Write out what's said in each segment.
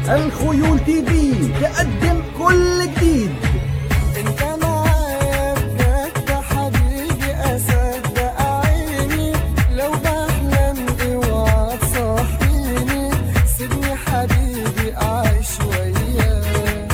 الخيول تي في تقدم كل جديد انت معايا بجد حبيبي اصدق عيني لو بحلم اوعى تصحيني سيبني حبيبي اعيش وياك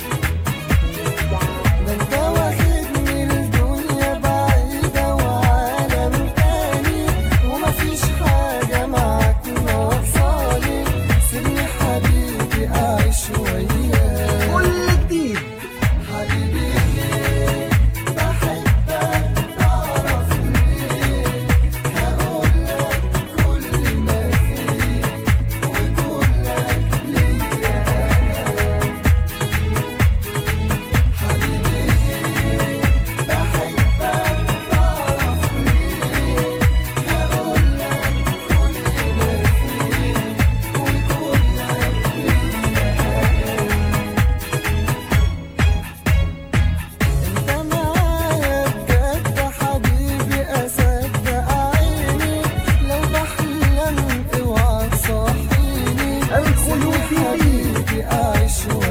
ده انت واخدني الدنيا بعيدة وعالم تاني ومفيش حاجة معاك ناقصاني سيبني حبيبي اعيش وياك كل جديد حبيبي ليه بحبك تعرف ليه هقولك كل ما فيه وكلك ليا أنا حبيبي ليه بحبك تعرف ليه هقولك كل ما فيه وكلك انت معايا بجد حبيبي اصدق عيني لو بحلم اوعى تصحيني الخيول سيبني تي في. حبيبي اعيش